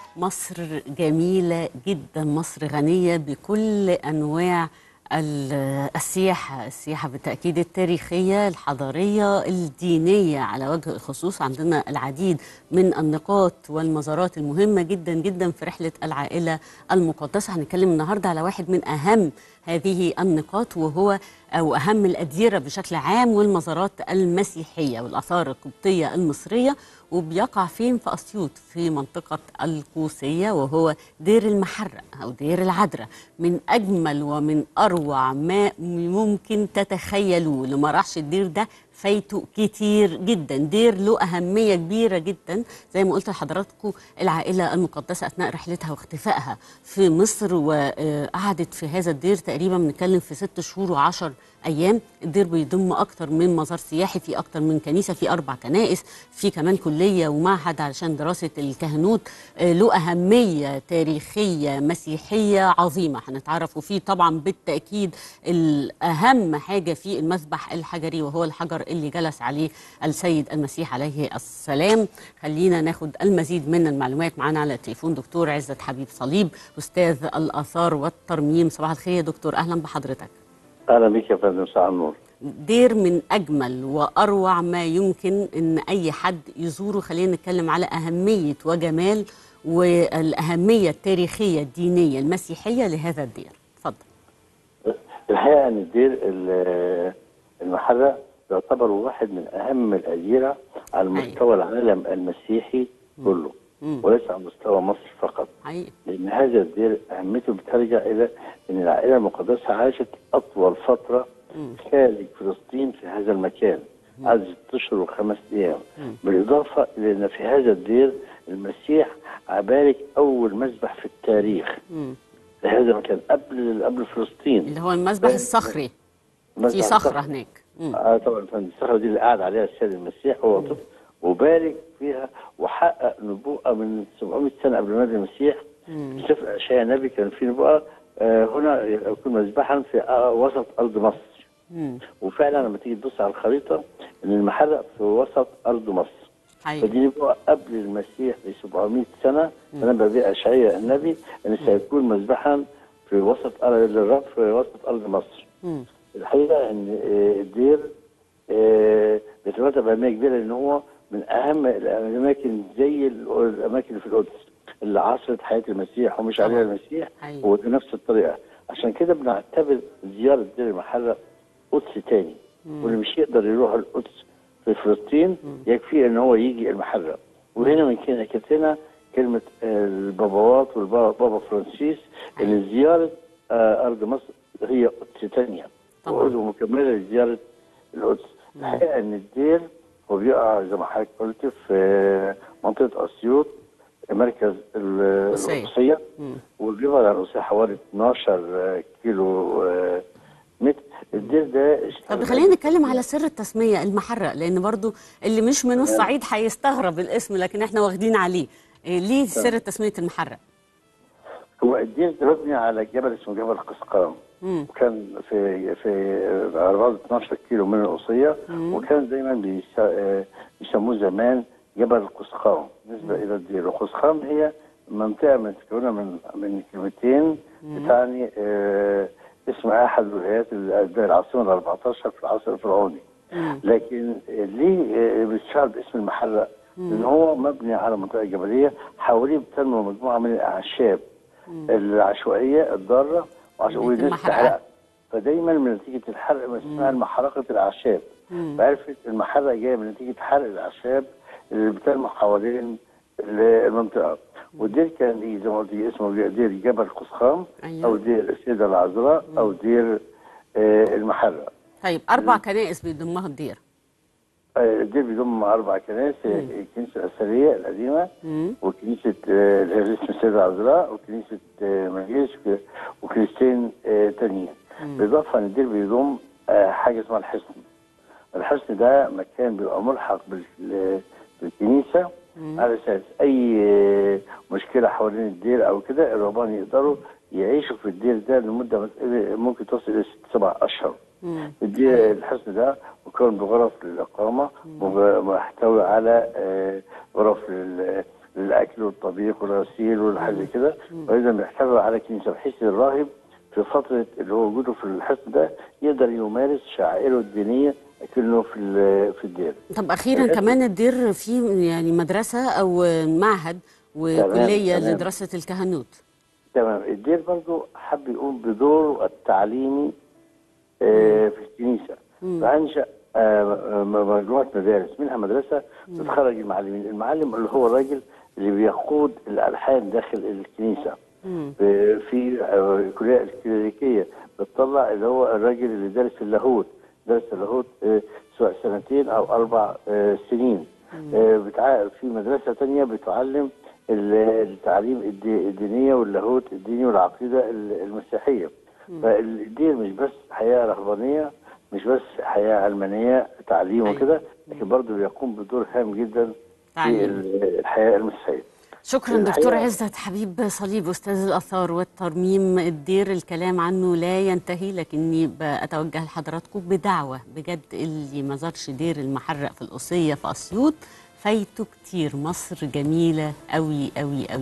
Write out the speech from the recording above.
مصر جميلة جدا مصر غنية بكل أنواع ال- السياحة السياحة بالتأكيد التاريخية الحضارية الدينية على وجه الخصوص عندنا العديد من النقاط والمزارات المهمة جدا جدا في رحلة العائلة المقدسة هنتكلم النهاردة على واحد من أهم هذه النقاط وهو أو أهم الأديرة بشكل عام والمزارات المسيحية والآثار القبطية المصرية وبيقع فين في أسيوط في منطقة القوسية وهو دير المحرق أو دير العذراء من أجمل ومن أروع ما ممكن تتخيلوه اللي ما راحش الدير ده فايته كتير جدا دير له أهمية كبيرة جدا زي ما قلت لحضراتكم العائلة المقدسة أثناء رحلتها واختفائها في مصر وقعدت في هذا الدير تقريبا بنتكلم في ست شهور وعشر أيام الدير بيضم أكتر من مزار سياحي في أكتر من كنيسة في أربع كنائس في كمان كلية ومعهد علشان دراسة الكهنوت آه، له أهمية تاريخية مسيحية عظيمة هنتعرفوا فيه طبعا بالتأكيد الأهم حاجة في المذبح الحجري وهو الحجر اللي جلس عليه السيد المسيح عليه السلام خلينا ناخد المزيد من المعلومات معانا على التليفون دكتور عزت حبيب صليب أستاذ الآثار والترميم صباح الخير يا دكتور أهلا بحضرتك اهلا بك يا فندم ساعة النور دير من أجمل وأروع ما يمكن إن أي حد يزوره خلينا نتكلم على أهمية وجمال والأهمية التاريخية الدينية المسيحية لهذا الدير اتفضل الحقيقه ان الدير ال- المحرق يعتبر واحد من اهم الاديره على مستوى العالم المسيحي كله مم. وليس على مستوى مصر فقط حقيقي لان هذا الدير اهميته بترجع الى ان العائله المقدسه عاشت اطول فتره مم. خارج فلسطين في هذا المكان عدد ست اشهر وخمس ايام بالاضافه الى ان في هذا الدير المسيح بارك اول مذبح في التاريخ مم. في هذا المكان قبل قبل فلسطين اللي هو المذبح الصخري في مذبح صخرة الصخر. هناك مم. اه طبعا فندم الصخره دي اللي قاعد عليها السيد المسيح هو طفل وبارك فيها وحقق نبوءه من 700 سنه قبل ميلاد المسيح في سفر اشعياء النبي كان في نبوءه آه هنا يكون مذبحا في آه وسط ارض مصر مم. وفعلا لما تيجي تبص على الخريطه ان المحرق في وسط ارض مصر حقيقي فدي نبوءه قبل المسيح ب 700 سنه تنبأ بها اشعياء النبي ان سيكون مذبحا في وسط ارض الرب في وسط ارض مصر مم. الحقيقه ان آه، الدير آه، بيتمتع باهميه كبيره لان هو من اهم الاماكن زي ال- الاماكن اللي في القدس اللي عاصرت حياه المسيح ومش عليها المسيح أيوة. وبنفس الطريقه عشان كده بنعتبر زياره دير المحرق قدس تاني واللي مش يقدر يروح القدس في فلسطين يكفي ان هو يجي المحرق وهنا من كده كانت هنا كلمه آه، الباباوات والبابا فرانسيس ان زياره آه، ارض مصر هي قدس تانيه طبعاً. ومكمله لزياره القدس الحقيقه ان الدير هو بيقع زي ما حضرتك قلت في منطقه اسيوط مركز ال- قصية. القصيه مم. والبيبر على القصيه حوالي 12 كيلو آه، متر الدير ده طب خلينا نتكلم على سر التسمية المحرق لأن برضو اللي مش من الصعيد هيستغرب الاسم لكن احنا واخدين عليه إيه ليه سر تسمية المحرق؟ هو الدير ده مبني على جبل اسمه جبل قسقام مم. وكان في في على بعد 12 كيلو من القصيه وكان دايما بيس- آه، بيسموه زمان جبل قسقام بالنسبه الى الدير وقسقام هي منطقه متكونه من من كلمتين بتعني آه، اسم احد ولايات ال- العاصمه ال 14 في العصر الفرعوني لكن آه، ليه آه، بيتشهر باسم المحرق؟ لان هو مبني على منطقه جبليه حواليه بتنمو مجموعه من الاعشاب العشوائيه الضاره وعش- اللي والناس المحرقة. تحرقها فدايما من نتيجه الحرق ما اسمها محرقه الاعشاب فعرفت المحرق جايه من نتيجه حرق الاعشاب اللي بتنمو حوالين ال- المنطقه والدير كان ليه زي ما قلت اسمه دير جبل قسخام أيوة. او دير السيده العذراء او دير آه، المحرق طيب أربع كنائس بيضمها الدير آه، الدير بيضم اربع كنائس الكنيسه الاثريه القديمه مم. وكنيسه آه، اللي هي اسم السيده العذراء وكنيسه آه، مرجيس وك- وكنيستين آه، تانيين بالاضافه ان الدير بيضم آه، حاجه اسمها الحصن الحصن ده مكان بيبقى ملحق بال- بالكنيسه على اساس اي آه، مشكله حوالين الدير او كده الرهبان يقدروا يعيشوا في الدير ده لمده مس- ممكن تصل الى ست سبع اشهر مم. الدير الحصن ده مكون بغرف للإقامة ومحتوي على آه، غرف لل- للاكل والطبيخ والغسيل والحاجه زي كده واذا بيحتوي على كنيسه بحيث الراهب في فتره اللي هو وجوده في الحصن ده يقدر يمارس شعائره الدينيه كأنه في ال- في الدير. طب اخيرا كمان الدير فيه يعني مدرسه او معهد وكليه تمام. لدراسه الكهنوت تمام الدير برضه حب يقوم بدوره التعليمي آه، في الكنيسه فانشا آه، آه، مجموعه مدارس منها مدرسه بتخرج المعلمين المعلم اللي هو الراجل اللي بيقود الالحان داخل الكنيسه في في آه، الكليه الكليريكيه بتطلع اللي هو الراجل اللي دارس اللاهوت درس اللاهوت آه، سواء سنتين او اربع آه، سنين آه، بتع... في مدرسه تانية بتعلم ال- التعليم الدي- الدينيه واللاهوت الديني والعقيده ال- المسيحيه فالدين مش بس حياه رهبانيه مش بس حياه علمانيه تعليم أيوة. وكده لكن برضه بيقوم بدور هام جدا في تعليم. ال- الحياه المسيحيه شكرا الحقيقة- دكتور عزت حبيب صليب استاذ الاثار والترميم الدير الكلام عنه لا ينتهي لكني بتوجه لحضراتكم بدعوه بجد اللي ما زارش دير المحرق في القصيه في اسيوط فايته كتير مصر جميله قوي قوي قوي